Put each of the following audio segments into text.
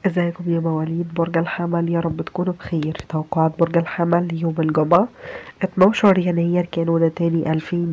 ازيكم يا مواليد برج الحمل يا رب تكونوا بخير توقعات برج الحمل يوم الجمعة 12 يناير كانون تاني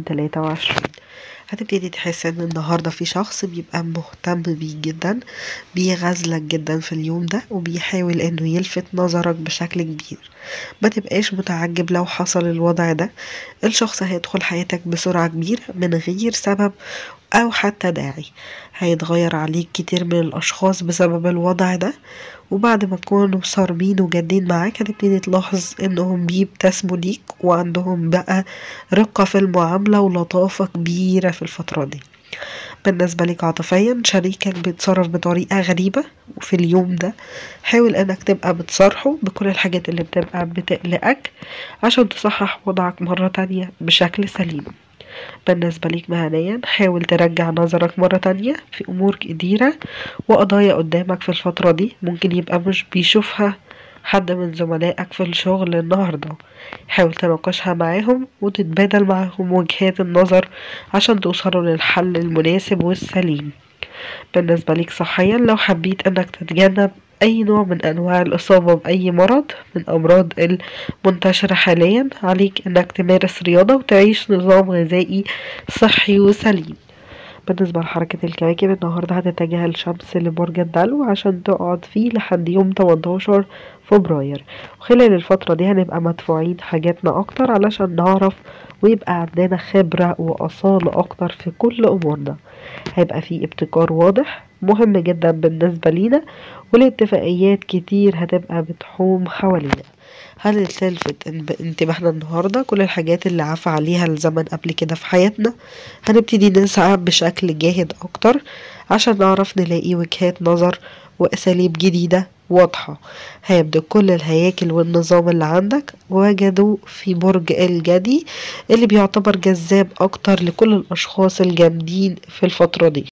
2023 هتبتدي تحس ان النهاردة في شخص بيبقى مهتم بيك جدا بيغازلك جدا في اليوم ده وبيحاول انه يلفت نظرك بشكل كبير ما تبقاش متعجب لو حصل الوضع ده الشخص هيدخل حياتك بسرعة كبيرة من غير سبب أو حتى داعي هيتغير عليك كتير من الأشخاص بسبب الوضع ده وبعد ما تكونوا صارمين وجادين معاك هتبتدي تلاحظ انهم بيبتسموا ليك وعندهم بقى رقة في المعاملة ولطافة كبيرة في الفترة دي بالنسبة لك عاطفيا شريكك بيتصرف بطريقة غريبة وفي اليوم ده حاول انك تبقى بتصارحه بكل الحاجات اللي بتبقى بتقلقك عشان تصحح وضعك مرة تانية بشكل سليم بالنسبة ليك مهنيا حاول ترجع نظرك مرة تانية في أمور كتيرة وقضايا قدامك في الفترة دي ممكن يبقى مش بيشوفها حد من زملائك في الشغل النهاردة حاول تناقشها معاهم وتتبادل معاهم وجهات النظر عشان توصلوا للحل المناسب والسليم بالنسبة ليك صحيا لو حبيت انك تتجنب اي نوع من انواع الاصابة باي مرض من امراض المنتشرة حاليا عليك انك تمارس رياضة وتعيش نظام غذائي صحي وسليم بالنسبة لحركة الكواكب النهاردة هتتجه الشمس لبرج الدلو عشان تقعد فيه لحد يوم 18 فبراير وخلال الفترة دي هنبقى مدفوعين حاجاتنا أكتر علشان نعرف ويبقى عندنا خبرة وأصالة أكتر في كل أمورنا هيبقى في ابتكار واضح مهم جدا بالنسبة لينا والاتفاقيات كتير هتبقى بتحوم حوالينا هل تلفت انتباهنا النهاردة كل الحاجات اللي عفى عليها الزمن قبل كده في حياتنا هنبتدي نسعى بشكل جاهد أكتر عشان نعرف نلاقي وجهات نظر وأساليب جديدة واضحة هيبدأ كل الهياكل والنظام اللي عندك وجدوا في برج الجدي اللي بيعتبر جذاب أكتر لكل الأشخاص الجامدين في الفترة دي